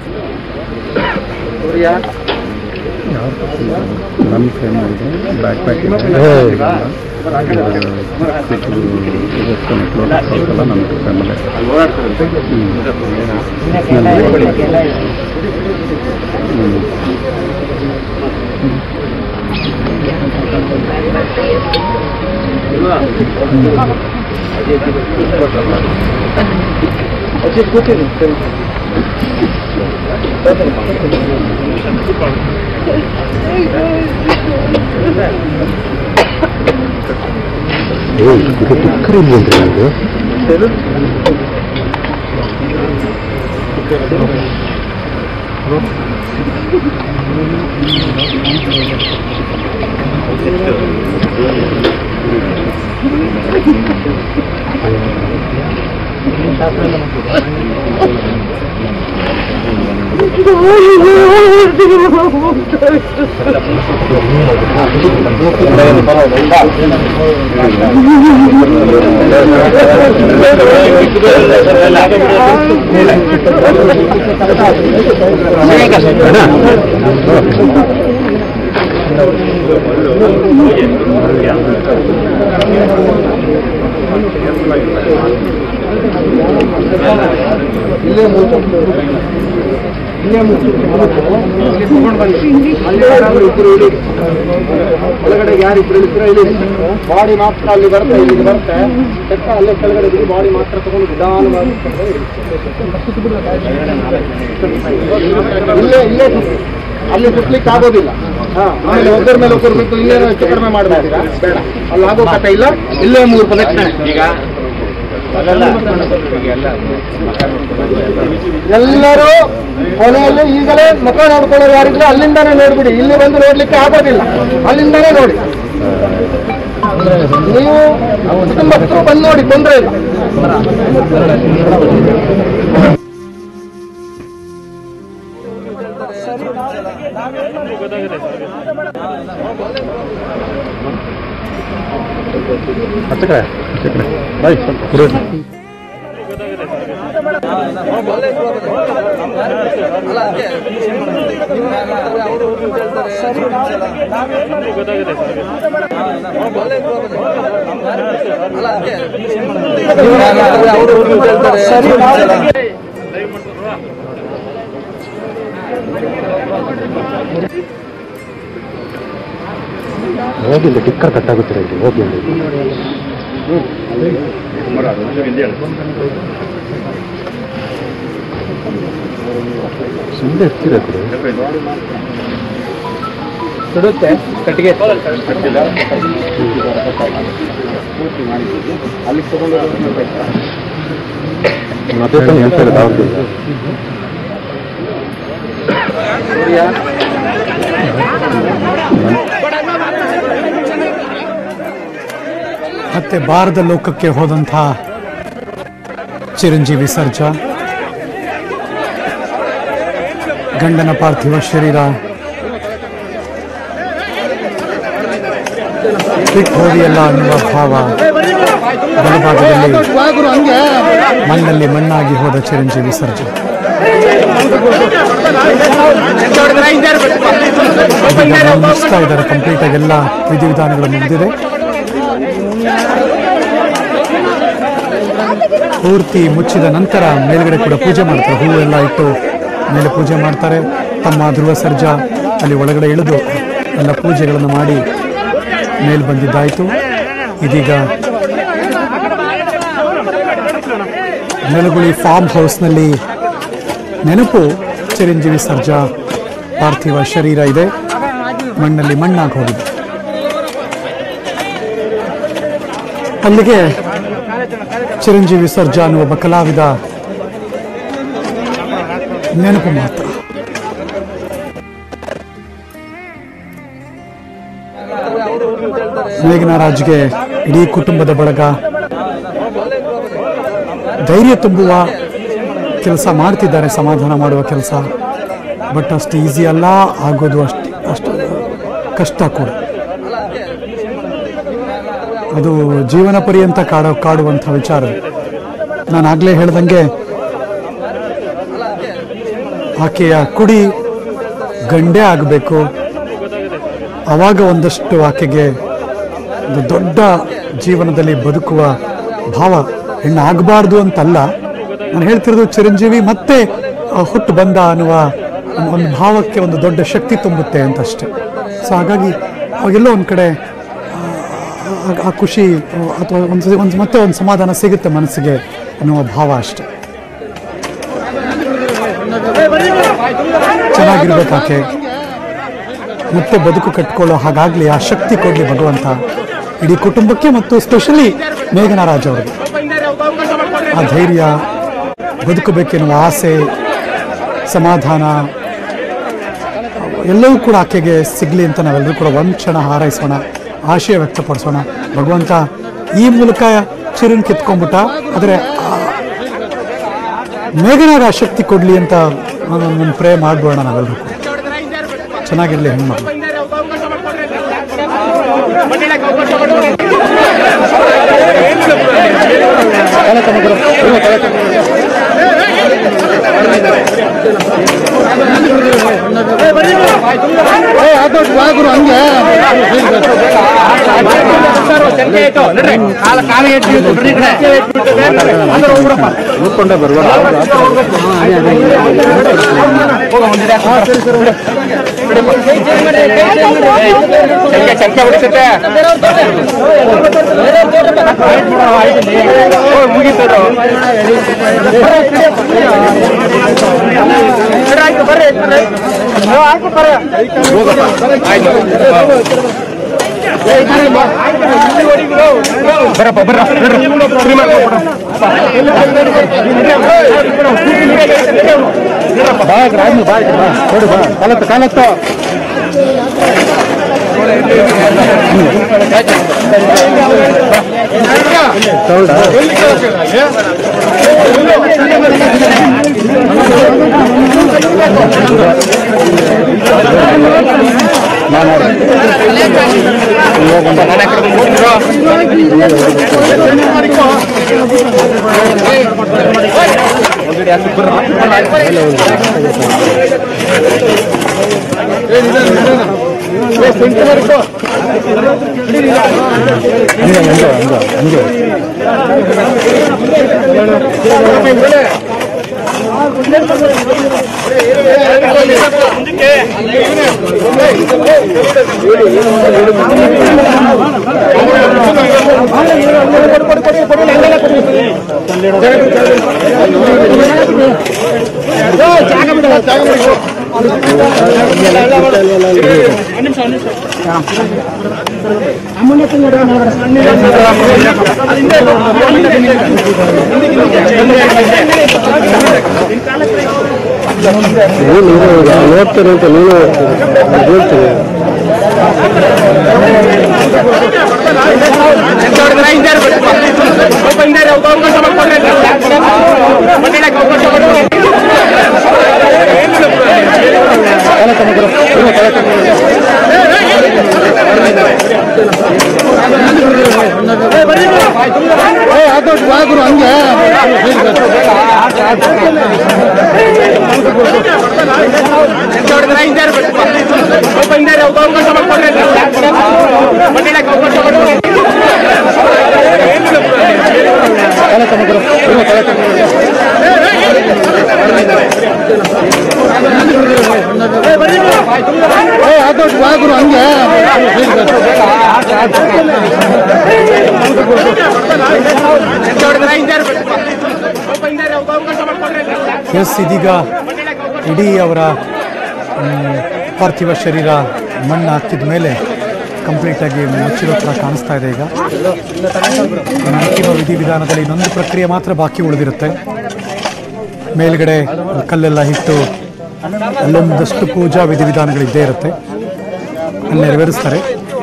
ನನ್ನ ಫ್ಯಾಮಿಲಿ ಇದೆ back pack ಇದೆ ನಮ್ಮ ಫ್ಯಾಮಿಲಿ ಒಳಗಡೆ ಯಾರಿಬ್ರು ಇಳಿದ್ರೆ ಇಲ್ಲಿ ಬಾಡಿ ಮಾತ್ರ ಅಲ್ಲಿ ಬರುತ್ತೆ ಇಲ್ಲಿ ಬರುತ್ತೆ ಚೆಕ್ಕ ಅಲ್ಲೇ ಕೆಳಗಡೆ ಬಿಡಿ ಬಾಡಿ ಮಾತ್ರ ತಗೊಂಡು ನಿಧಾನವಾಗಿ ಕೆಳಗಡೆ ಇಳಿಸಿ. ಇಲ್ಲೇ ಇಲ್ಲೇ ಸುತ್ತಿ. ಅಲ್ಲಿ ಸುತ್ತಲಿಕ್ಕೆ ಆಗೋದಿಲ್ಲ ಹಾ ಆಮೇಲೆ ಒಬ್ಬರ ಮೇಲೆ ಒಬ್ಬರು ಬಿಟ್ಟು ಇಲ್ಲೇನೋ ಹೆಚ್ಚು ಕಡಿಮೆ ಮಾಡ್ಬೇಕಿರಾ ಬೇಡ ಅಲ್ಲಿ ಆಗೋ ಕಥೆ ಇಲ್ಲ ಇಲ್ಲೇ ಮೂರು ಪ್ರದಕ್ಷಿಣೆ ಈಗ ಎಲ್ಲರೂ ಕೊನೆಯಲ್ಲಿ ಈಗಲೇ ಮುಖ ನೋಡ್ಕೊಳ್ಳೋರು ಯಾರಿದ್ರೆ ಅಲ್ಲಿಂದಾನೇ ನೋಡ್ಬಿಡಿ ಇಲ್ಲಿ ಬಂದು ನೋಡ್ಲಿಕ್ಕೆ ಆಗೋದಿಲ್ಲ ಅಲ್ಲಿಂದಾನೇ ನೋಡಿ ನೀವು ಕುಟುಂಬಸ್ಥರು ಬಂದು ನೋಡಿ ತೊಂದರೆ ಇಲ್ಲ ಹಚ್ಚಕ್ರೆ ಹಚ್ಚಕ್ರೆ ಬಾಯ್ ಕೊಡು ಹೋಗಿ ಇಲ್ಲಿ ಟಿಕ್ಕರ್ ಕಟ್ಟಾಗುತ್ತೆ ಇಲ್ಲಿ ಹೋಗಿ ಅಲ್ಲಿ ಸುಮ್ಮನೆ ಇರ್ತೀರ ಸುಡುತ್ತೆ ಕಟ್ಟಿಗೆ ಅಲ್ಲಿ ತಗೊಂಡು ಮತ್ತೆ ಹೇಳ್ತಾ ಇರೋದು ಅವ್ರಿಗೆ ಮತ್ತೆ ಬಾರದ ಲೋಕಕ್ಕೆ ಹೋದಂಥ ಚಿರಂಜೀವಿ ಸರ್ಜಾ ಗಂಡನ ಪಾರ್ಥಿವ ಶರೀರ ಬಿಟ್ಟು ಹೋದಿಯಲ್ಲ ಅನ್ನುವ ಭಾವ ಬಲಭಾಗದಲ್ಲಿ ಮಣ್ಣಲ್ಲಿ ಮಣ್ಣಾಗಿ ಹೋದ ಚಿರಂಜೀವಿ ಸರ್ಜಾ ಇದೀಗ ನಾವು ಮುಗಿಸ್ತಾ ಇದ್ದಾರೆ ಕಂಪ್ಲೀಟ್ ಆಗಿ ಎಲ್ಲ ವಿಧಿವಿಧಾನಗಳು ಮುಗಿದಿದೆ ಪೂರ್ತಿ ಮುಚ್ಚಿದ ನಂತರ ಮೇಲ್ಗಡೆ ಕೂಡ ಪೂಜೆ ಮಾಡ್ತಾರೆ ಹೂವೆಲ್ಲ ಇಟ್ಟು ಮೇಲೆ ಪೂಜೆ ಮಾಡ್ತಾರೆ ತಮ್ಮ ಧ್ರುವ ಸರ್ಜಾ ಅಲ್ಲಿ ಒಳಗಡೆ ಇಳಿದು ಎಲ್ಲ ಪೂಜೆಗಳನ್ನು ಮಾಡಿ ಮೇಲ್ ಬಂದಿದ್ದಾಯಿತು ಇದೀಗ ನೆಲಗುಳಿ ಫಾರ್ಮ್ ಹೌಸ್ನಲ್ಲಿ ನೆನಪು ಚಿರಂಜೀವಿ ಸರ್ಜಾ ಪಾರ್ಥಿವ ಶರೀರ ಇದೆ ಮಣ್ಣಲ್ಲಿ ಮಣ್ಣಾಗಿ ಹೋಗಿದೆ ಅಲ್ಲಿಗೆ ಚಿರಂಜೀವಿ ಸರ್ಜಾ ಅನ್ನುವ ಒಬ್ಬ ಕಲಾವಿದ ನೆನಪು ಮಾತ್ರ ಮೇಘನಾರಾಜ್ಗೆ ಇಡೀ ಕುಟುಂಬದ ಬಳಗ ಧೈರ್ಯ ತುಂಬುವ ಕೆಲಸ ಮಾಡ್ತಿದ್ದಾರೆ ಸಮಾಧಾನ ಮಾಡುವ ಕೆಲಸ ಬಟ್ ಅಷ್ಟು ಈಸಿ ಅಲ್ಲ ಆಗೋದು ಅಷ್ಟು ಅಷ್ಟು ಕಷ್ಟ ಕೂಡ ಅದು ಜೀವನ ಪರ್ಯಂತ ಕಾಡ ಕಾಡುವಂಥ ವಿಚಾರ ನಾನು ಆಗಲೇ ಹೇಳ್ದಂಗೆ ಆಕೆಯ ಕುಡಿ ಗಂಡೇ ಆಗಬೇಕು ಆವಾಗ ಒಂದಷ್ಟು ಆಕೆಗೆ ಒಂದು ದೊಡ್ಡ ಜೀವನದಲ್ಲಿ ಬದುಕುವ ಭಾವ ಹೆಣ್ಣು ಆಗಬಾರ್ದು ಅಂತಲ್ಲ ನಾನು ಹೇಳ್ತಿರೋದು ಚಿರಂಜೀವಿ ಮತ್ತೆ ಆ, ಹುಟ್ಟು ಬಂದ ಅನ್ನುವ ಒಂದು- ಒಂದು ಭಾವಕ್ಕೆ ಒಂದು ದೊಡ್ಡ ಶಕ್ತಿ ತುಂಬುತ್ತೆ ಅಂತ ಅಷ್ಟೆ ಸೊ ಹಾಗಾಗಿ ಅವಾಗೆಲ್ಲೋ ಒಂದು ಕಡೆ ಆ- ಆ ಖುಷಿ ಅಥವಾ ಒಂದು ಒಂದು ಮತ್ತೆ ಒಂದು ಸಮಾಧಾನ ಸಿಗುತ್ತೆ ಮನಸ್ಸಿಗೆ ಅನ್ನುವ ಭಾವ ಅಷ್ಟೆ ಚೆನ್ನಾಗಿರ್ಬೇಕು ಆಕೆ ಮತ್ತೆ ಬದುಕು ಕಟ್ಕೊಳ್ಳೋ ಹಾಗಾಗ್ಲಿ ಆ ಶಕ್ತಿ ಕೊಡ್ಲಿ ಭಗವಂತ ಇಡೀ ಕುಟುಂಬಕ್ಕೆ ಮತ್ತು ಸ್ಪೆಷಲಿ ಮೇಘನಾ ರಾಜ್ ಅವರಿಗೆ ಆ ಧೈರ್ಯ ಬದುಕಬೇಕೆನ್ನುವ ಆಸೆ ಸಮಾಧಾನ ಎಲ್ಲವೂ ಕೂಡ ಆಕೆಗೆ ಸಿಗಲಿ ಅಂತ ನಾವೆಲ್ಲರೂ ಕೂಡ ಒಂದು ಕ್ಷಣ ಹಾರೈಸೋಣ ಆಶಯ ವ್ಯಕ್ತಪಡಿಸೋಣ ಭಗವಂತ ಈ ಮೂಲಕ ಚಿರನ್ ಕಿತ್ಕೊಂಡ್ಬಿಟ್ಟ ಆದರೆ ಮೇಘನಾಗ ಆ ಶಕ್ತಿ ಕೊಡಲಿ ಅಂತ ಒಂದು ಪ್ರೇ ಮಾಡ್ಬೋಣ ನಾವೆಲ್ಲರೂ ಕೂಡ ಚೆನ್ನಾಗಿರಲಿ ಹೆಣ್ಮಕ್ಳು ಏ ಅದು ಗುರು ಹಂಗೆ ಕೂತ್ಕೊಂಡೆ ಬರುವ ಕೊಡು ಬಾ ಕಾಲತ್ತು ಕಾಲತ್ತು ಜಾಗ ಬಿಡು ಜಾಗ ಬಿಡು ನೀನು ನೋಡ್ತೇನೆ ಅಂತ ನೀನು ಹೇಳ್ತೇನೆ ಏ ಅದು ಬಾ ಗುರು ಹಂಗೆ ಏ ಅದು ಬಾ ಗುರು ಹಂಗೆ ಎಸ್ ಇದೀಗ ಇಡೀ ಅವರ ಮ್, ಪಾರ್ಥಿವ ಶರೀರ ಮಣ್ಣು ಹಾಕಿದ ಮೇಲೆ ಕಂಪ್ಲೀಟಾಗಿ ಮುಚ್ಚಿರೋ ಥರ ಕಾಣಿಸ್ತಾ ಇದೆ ಈಗ ಇನ್ನು ಅಂತಿಮ ವಿಧಿವಿಧಾನದಲ್ಲಿ ಇನ್ನೊಂದು ಪ್ರಕ್ರಿಯೆ ಮಾತ್ರ ಬಾಕಿ ಉಳಿದಿರುತ್ತೆ ಮೇಲ್ಗಡೆ ಕಲ್ಲೆಲ್ಲ ಇಟ್ಟು ಅಲ್ಲೊಂದಷ್ಟು ಪೂಜಾ ವಿಧಿವಿಧಾನಗಳಿದ್ದೇ ಇರುತ್ತೆ ಅಲ್ಲಿ ನೆರವೇರಿಸ್ತಾರೆ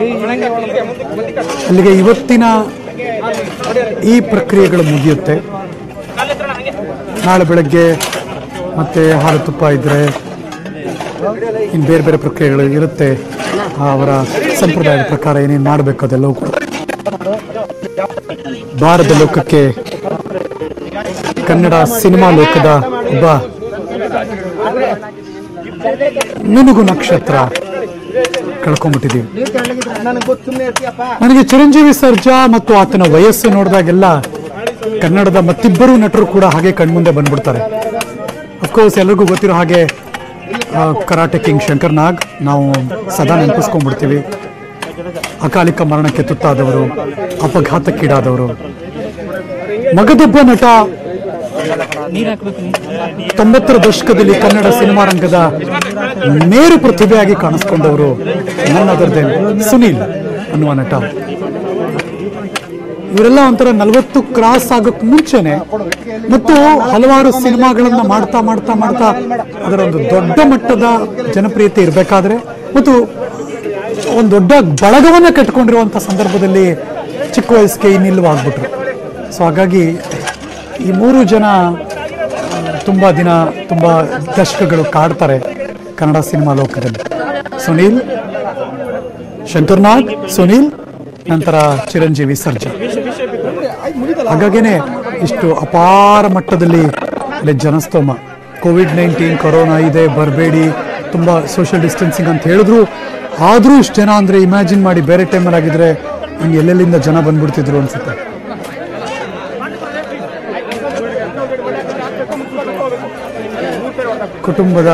ಅಲ್ಲಿಗೆ ಇವತ್ತಿನ ಈ ಪ್ರಕ್ರಿಯೆಗಳು ಮುಗಿಯುತ್ತೆ ನಾಳೆ ಬೆಳಗ್ಗೆ ಮತ್ತೆ ಹಾಲು ತುಪ್ಪ ಇದ್ದರೆ ಇನ್ನು ಬೇರೆ ಬೇರೆ ಪ್ರಕ್ರಿಯೆಗಳು ಇರುತ್ತೆ ಆ ಅವರ ಸಂಪ್ರದಾಯದ ಪ್ರಕಾರ ಏನೇನು ಮಾಡಬೇಕು ಅದೆಲ್ಲವೂ ಕೂಡ ಭಾರತ ಲೋಕಕ್ಕೆ ಕನ್ನಡ ಸಿನಿಮಾ ಲೋಕದ ಒಬ್ಬ ಮಿನುಗು ನಕ್ಷತ್ರ ಕಳ್ಕೊಂಡ್ಬಿಟ್ಟಿದೀವಿ ನನಗೆ ಗೊತ್ತು ಸುಮ್ಮನೆ ಇರ್ತೀಯಪ್ಪ ನನಗೆ ಚಿರಂಜೀವಿ ಸರ್ಜಾ ಮತ್ತು ಆತನ ವಯಸ್ಸು ನೋಡಿದಾಗೆಲ್ಲ ಕನ್ನಡದ ಮತ್ತಿಬ್ಬರು ನಟರು ಕೂಡ ಹಾಗೆ ಕಣ್ಮುಂದೆ ಬಂದ್ಬಿಡ್ತಾರೆ ಅಫ್ಕೋರ್ಸ್ ಎಲ್ರಿಗೂ ಗೊತ್ತಿರೋ ಹಾಗೆ ಆ, ಕರಾಟೆ ಕಿಂಗ್ ಶಂಕರ್ ನಾಗ್ ನಾವು ಸದಾ ನೆನಪಿಸ್ಕೊಂಡ್ಬಿಡ್ತೀವಿ ಅಕಾಲಿಕ ಮರಣಕ್ಕೆ ತುತ್ತಾದವರು ಅಪಘಾತಕ್ಕೀಡಾದವರು ಮಗದೊಬ್ಬ ನಟ ತೊಂಬತ್ತರ ದಶಕದಲ್ಲಿ ಕನ್ನಡ ಸಿನಿಮಾ ರಂಗದ ಮೇರು ಪ್ರತಿಭೆಯಾಗಿ ಕಾಣಿಸ್ಕೊಂಡವರು ನನ್ನದರದೇ ಸುನೀಲ್ ಅನ್ನುವ ನಟ ಇವರೆಲ್ಲ ಒಂಥರ ನಲವತ್ತು ಕ್ರಾಸ್ ಆಗೋಕ್ ಮುಂಚೆನೆ ಮತ್ತು ಹಲವಾರು ಸಿನಿಮಾಗಳನ್ನ ಮಾಡ್ತಾ ಮಾಡ್ತಾ ಮಾಡ್ತಾ ಅದರ ಒಂದು ದೊಡ್ಡ ಮಟ್ಟದ ಜನಪ್ರಿಯತೆ ಇರಬೇಕಾದ್ರೆ ಮತ್ತು ಒಂದು ದೊಡ್ಡ ಬಳಗವನ್ನ ಕಟ್ಕೊಂಡಿರುವಂಥ ಸಂದರ್ಭದಲ್ಲಿ ಚಿಕ್ಕ ವಯಸ್ಸಿಗೆ ನಿಲ್ಲುವಾಗ್ಬಿಟ್ರು ಸೊ ಹಾಗಾಗಿ ಈ ಮೂರು ಜನ ತುಂಬ ದಿನ ತುಂಬ ದಶಕಗಳು ಕಾಡ್ತಾರೆ ಕನ್ನಡ ಸಿನಿಮಾ ಲೋಕದಲ್ಲಿ ಸುನೀಲ್ ಶಂಕರ್ ನಾಗ್ ಸುನೀಲ್ ನಂತರ ಚಿರಂಜೀವಿ ಸರ್ಜಾ ಹಾಗಾಗೇನೆ ಇಷ್ಟು ಅಪಾರ ಮಟ್ಟದಲ್ಲಿ ಅಲ್ಲಿ ಜನಸ್ತೋಮ ಕೋವಿಡ್ ನೈನ್ಟೀನ್ ಕೊರೋನಾ ಇದೆ ಬರಬೇಡಿ ತುಂಬ ಸೋಷಿಯಲ್ ಡಿಸ್ಟೆನ್ಸಿಂಗ್ ಅಂತ ಹೇಳಿದ್ರು ಆದರೂ ಇಷ್ಟು ಜನ ಅಂದರೆ ಇಮ್ಯಾಜಿನ್ ಮಾಡಿ ಬೇರೆ ಟೈಮಲ್ಲಿ ಆಗಿದ್ರೆ ಹಿಂಗೆ ಎಲ್ಲೆಲ್ಲಿಂದ ಜನ ಬಂದ್ಬಿಡ್ತಿದ್ರು ಅನ್ಸುತ್ತೆ ಕುಟುಂಬದ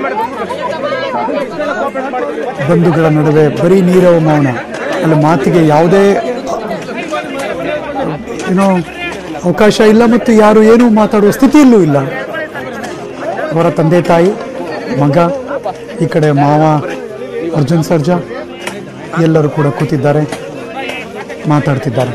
ಬಂಧುಗಳ ನಡುವೆ ಬರೀ ನೀರವ ಮೌನ ಅಲ್ಲಿ ಮಾತಿಗೆ ಯಾವುದೇ ಏನೋ ಅವಕಾಶ ಇಲ್ಲ ಮತ್ತು ಯಾರು ಏನೂ ಮಾತಾಡುವ ಸ್ಥಿತಿಯಲ್ಲೂ ಇಲ್ಲ ಅವರ ತಂದೆ ತಾಯಿ ಮಗ ಈ ಕಡೆ ಮಾವ ಅರ್ಜುನ್ ಸರ್ಜಾ ಎಲ್ಲರೂ ಕೂಡ ಕೂತಿದ್ದಾರೆ ಮಾತಾಡ್ತಿದ್ದಾರೆ